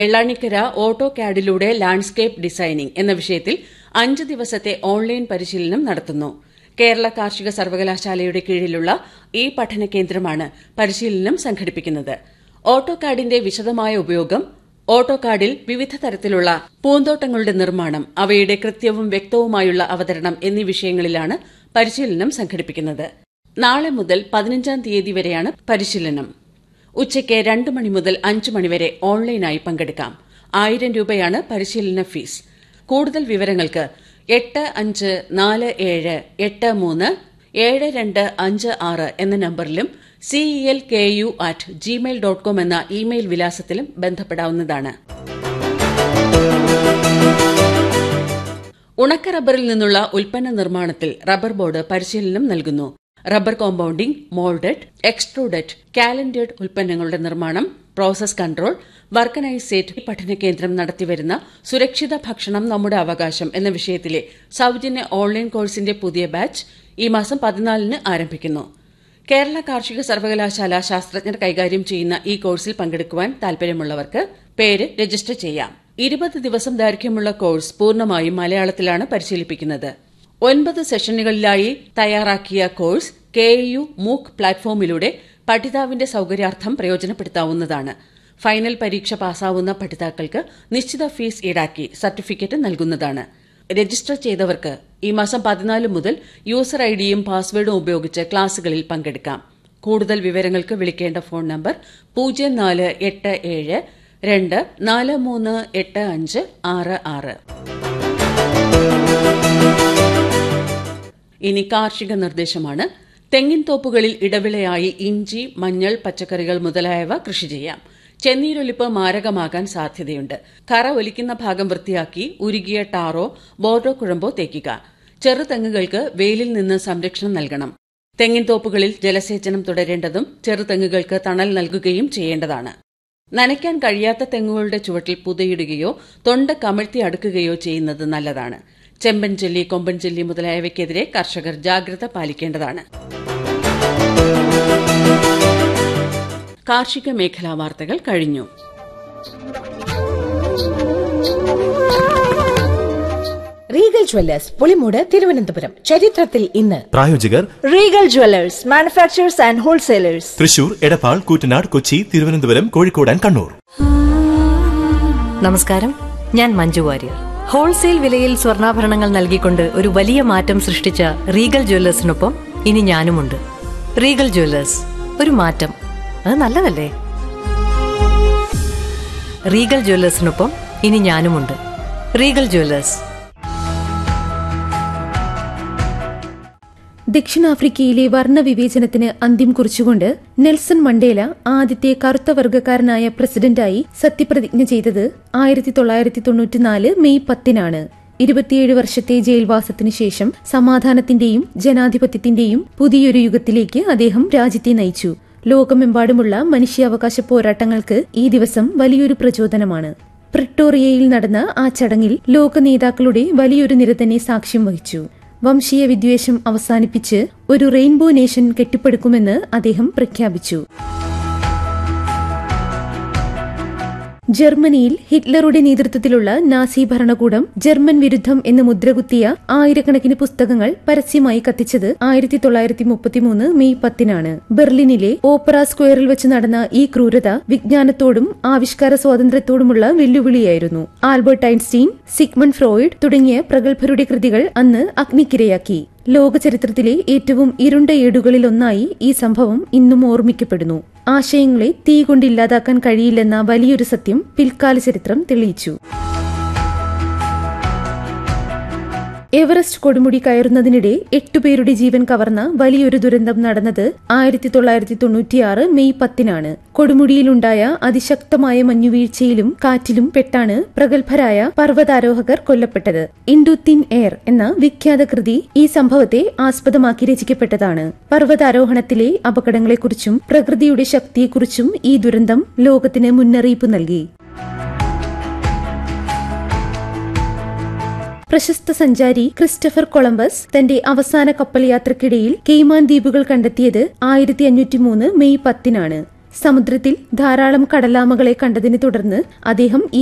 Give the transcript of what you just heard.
വെള്ളാണിക്കര auto കാഡിലൂടെ landscape designing എന്ന വിഷയത്തിൽ അഞ്ച് ദിവസത്തെ ഓൺലൈൻ പരിശീലനം നടത്തുന്നു കേരള കാർഷിക സർവകലാശാലയുടെ കീഴിലുള്ള ഈ പഠന കേന്ദ്രമാണ് പരിശീലനം സംഘടിപ്പിക്കുന്നത് ഓട്ടോകാഡിന്റെ വിശദമായ ഉപയോഗം ഓട്ടോകാഡിൽ വിവിധ തരത്തിലുള്ള പൂന്തോട്ടങ്ങളുടെ നിർമ്മാണം അവയുടെ കൃത്യവും വ്യക്തവുമായുള്ള അവതരണം എന്നീ വിഷയങ്ങളിലാണ് പരിശീലനം സംഘടിപ്പിക്കുന്നത് നാളെ മുതൽ പതിനഞ്ചാം തീയതി വരെയാണ് പരിശീലനം ഉച്ചയ്ക്ക് രണ്ട് മണി മുതൽ അഞ്ച് മണിവരെ ഓൺലൈനായി പങ്കെടുക്കാം ആയിരം രൂപയാണ് പരിശീലന ഫീസ് കൂടുതൽ വിവരങ്ങൾക്ക് എട്ട് അഞ്ച് നാല് ഏഴ് എട്ട് മൂന്ന് ഏഴ് രണ്ട് അഞ്ച് ആറ് എന്ന നമ്പറിലും CEL K U at gmail dot com എന്ന ഇമെയിൽ വിലാസത്തിലും ബന്ധപ്പെടാവുന്നതാണ് ഉണക്ക റബ്ബറിൽ നിന്നുള്ള ഉൽപ്പന്ന നിർമ്മാണത്തിൽ റബ്ബർ ബോർഡ് പരിശീലനം നൽകുന്നു rubber compounding moulded extruded calendered ഉൽപ്പന്നങ്ങളുടെ നിർമ്മാണം പ്രോസസ് കൺട്രോൾ വർക്കനൈസേറ്റ് പഠന കേന്ദ്രം നടത്തിവരുന്ന സുരക്ഷിത ഭക്ഷണം നമ്മുടെ അവകാശം എന്ന വിഷയത്തിലെ സൌജന്യ ഓൺലൈൻ കോഴ്സിന്റെ പുതിയ ബാച്ച് ഈ മാസം പതിനാലിന് ആരംഭിക്കുന്നു കേരള കാർഷിക സർവകലാശാല ശാസ്ത്രജ്ഞർ കൈകാര്യം ചെയ്യുന്ന ഈ കോഴ്സിൽ പങ്കെടുക്കുവാൻ താൽപര്യമുള്ളവർക്ക് പേര് രജിസ്റ്റർ ചെയ്യാം ഇരുപത് ദിവസം ദൈർഘ്യമുള്ള കോഴ്സ് പൂർണ്ണമായും മലയാളത്തിലാണ് പരിശീലിപ്പിക്കുന്നത് ഒൻപത് സെഷനുകളിലായി തയ്യാറാക്കിയ കോഴ്സ് കെ യു മൂക്ക് പ്ലാറ്റ്ഫോമിലൂടെ പഠിതാവിന്റെ സൌകര്യാർത്ഥം പ്രയോജനപ്പെടുത്താവുന്നതാണ് ഫൈനൽ പരീക്ഷ പാസ്സാവുന്ന പഠിതാക്കൾക്ക് നിശ്ചിത ഫീസ് ഈടാക്കി സർട്ടിഫിക്കറ്റ് നൽകുന്നതാണ് രജിസ്റ്റർ ചെയ്തവർക്ക് ഈ മാസം പതിനാല് മുതൽ യൂസർ ഐഡിയും പാസ്വേഡും ഉപയോഗിച്ച് ക്ലാസുകളിൽ പങ്കെടുക്കാം കൂടുതൽ വിവരങ്ങൾക്ക് വിളിക്കേണ്ട ഫോൺ നമ്പർ പൂജ്യം നാല് എട്ട് ഏഴ് രണ്ട് നാല് മൂന്ന് എട്ട് അഞ്ച് ആറ് ആറ് ഇനി കാർഷിക നിർദ്ദേശമാണ് തെങ്ങിൻ തോപ്പുകളിൽ ഇടവിളയായി ഇഞ്ചി മഞ്ഞൾ പച്ചക്കറികൾ മുതലായവ കൃഷി ചെയ്യാം ചെന്നീരൊലിപ്പ് മാരകമാകാൻ സാധ്യതയുണ്ട് കറ ഒലിക്കുന്ന ഭാഗം വൃത്തിയാക്കി ഉരുകിയ ടാറോ ബോർഡോ കുഴമ്പോ തേക്കുക ചെറുതെങ്ങുകൾക്ക് വെയിലിൽ നിന്ന് സംരക്ഷണം നൽകണം തെങ്ങിൻ തോപ്പുകളിൽ ജലസേചനം തുടരേണ്ടതും ചെറുതെങ്ങുകൾക്ക് തണൽ നൽകുകയും ചെയ്യേണ്ടതാണ് നനയ്ക്കാൻ കഴിയാത്ത തെങ്ങുകളുടെ ചുവട്ടിൽ പുതയിടുകയോ തൊണ്ട കമിഴ്ത്തി അടുക്കുകയോ ചെയ്യുന്നത് നല്ലതാണ് ചെമ്പൻ ചെല്ലി കൊമ്പൻ ചെല്ലി മുതലായവയ്ക്കെതിരെ കർഷകർ ജാഗ്രത പാലിക്കേണ്ടതാണ് കാർഷിക മേഖലാ വാർത്തകൾ കഴിഞ്ഞു റീഗൽ ജ്വല്ലേഴ്സ് പുളിമൂട് തിരുവനന്തപുരം ചരിത്രത്തിൽ ഇന്ന് പ്രായോജകർ Regal jewellers manufacturers and wholesalers Thrissur Edappal Koottanad Kochi Thiruvananthapuram Kozhikode and Kannur നമസ്കാരം ഞാൻ മഞ്ജു വാര്യർ ഹോൾസെയിൽ വിലയിൽ സ്വർണ്ണാഭരണങ്ങൾ നൽകിക്കൊണ്ട് ഒരു വലിയ മാറ്റം സൃഷ്ടിച്ച റീഗൽ ജ്വല്ലേഴ്സിനൊപ്പം ഇനി ഞാനുമുണ്ട് റീഗൽ ജ്വല്ലേഴ്സ് ഒരു മാറ്റം അത് നല്ലതല്ലേ റീഗൽ ജ്വല്ലേഴ്സിനൊപ്പം ഇനി ഞാനുമുണ്ട് റീഗൽ ജ്വല്ലേഴ്സ് ദക്ഷിണാഫ്രിക്കയിലെ വർണ്ണവിവേചനത്തിന് അന്ത്യം കുറിച്ചുകൊണ്ട് നെൽസൺ മണ്ടേല ആദ്യത്തെ കറുത്ത വർഗ്ഗക്കാരനായ പ്രസിഡന്റായി സത്യപ്രതിജ്ഞ ചെയ്തത് ആയിരത്തി തൊള്ളായിരത്തി തൊണ്ണൂറ്റിനാല് മെയ് പത്തിനാണ് ഇരുപത്തിയേഴ് വർഷത്തെ ജയിൽവാസത്തിനു ശേഷം സമാധാനത്തിന്റെയും ജനാധിപത്യത്തിന്റെയും പുതിയൊരു യുഗത്തിലേക്ക് അദ്ദേഹം രാജ്യത്തെ നയിച്ചു ലോകമെമ്പാടുമുള്ള മനുഷ്യാവകാശ പോരാട്ടങ്ങൾക്ക് ഈ ദിവസം വലിയൊരു പ്രചോദനമാണ് പ്രിട്ടോറിയയിൽ നടന്ന ആ ചടങ്ങിൽ ലോക നേതാക്കളുടെ വലിയൊരു നിര തന്നെ സാക്ഷ്യം വഹിച്ചു വംശീയ വിദ്വേഷം അവസാനിപ്പിച്ച് ഒരു റെയിൻബോ നേഷൻ കെട്ടിപ്പടുക്കുമെന്ന് അദ്ദേഹം പ്രഖ്യാപിച്ചു ജർമ്മനിയിൽ ഹിറ്റ്ലറുടെ നേതൃത്വത്തിലുള്ള നാസി ഭരണകൂടം ജർമ്മൻ വിരുദ്ധം എന്ന് മുദ്രകുത്തിയ ആയിരക്കണക്കിന് പുസ്തകങ്ങൾ പരസ്യമായി കത്തിച്ചത് ആയിരത്തി തൊള്ളായിരത്തി മുപ്പത്തിമൂന്ന് മെയ് പത്തിനാണ് ബെർലിനിലെ ഓപ്പറ സ്ക്വയറിൽ വെച്ച് നടന്ന ഈ ക്രൂരത വിജ്ഞാനത്തോടും ആവിഷ്കാര സ്വാതന്ത്ര്യത്തോടുമുള്ള വെല്ലുവിളിയായിരുന്നു ആൽബർട്ട് ഐൻസ്റ്റീൻ സിഗ്മണ്ട് ഫ്രോയിഡ് തുടങ്ങിയ പ്രഗത്ഭരുടെ കൃതികൾ അന്ന് അഗ്നിക്കിരയാക്കി ലോക ചരിത്രത്തിലെ ഏറ്റവും ഇരുണ്ട ഏടുകളിലൊന്നായി ഈ സംഭവം ഇന്നും ഓർമ്മിക്കപ്പെടുന്നു ആശയങ്ങളെ തീ കൊണ്ട് ഇല്ലാതാക്കാൻ കഴിയില്ലെന്ന വലിയൊരു സത്യം പിൽക്കാല ചരിത്രം തെളിയിച്ചു എവറസ്റ്റ് കൊടുമുടി കയറുന്നതിനിടെ എട്ടുപേരുടെ ജീവൻ കവർന്ന വലിയൊരു ദുരന്തം നടന്നത് ആയിരത്തി തൊള്ളായിരത്തി തൊണ്ണൂറ്റിയാറ് മെയ് പത്തിനാണ് കൊടുമുടിയിലുണ്ടായ അതിശക്തമായ മഞ്ഞുവീഴ്ചയിലും കാറ്റിലും പെട്ടാണ് പ്രഗത്ഭരായ പർവ്വതാരോഹകർ കൊല്ലപ്പെട്ടത് ഇൻഡു തിൻ എയർ എന്ന വിഖ്യാത കൃതി ഈ സംഭവത്തെ ആസ്പദമാക്കി രചിക്കപ്പെട്ടതാണ് പർവ്വതാരോഹണത്തിലെ അപകടങ്ങളെക്കുറിച്ചും പ്രകൃതിയുടെ ശക്തിയെക്കുറിച്ചും ഈ ദുരന്തം ലോകത്തിന് മുന്നറിയിപ്പ് നൽകി പ്രശസ്ത സഞ്ചാരി ക്രിസ്റ്റഫർ കൊളംബസ് തന്റെ അവസാന കപ്പൽ യാത്രക്കിടയിൽ കെയ്മാൻ ദ്വീപുകൾ കണ്ടെത്തിയത് ആയിരത്തി അഞ്ഞൂറ്റി മൂന്ന് മെയ് പത്തിനാണ് സമുദ്രത്തിൽ ധാരാളം കടലാമകളെ കണ്ടതിനെ തുടർന്ന് അദ്ദേഹം ഈ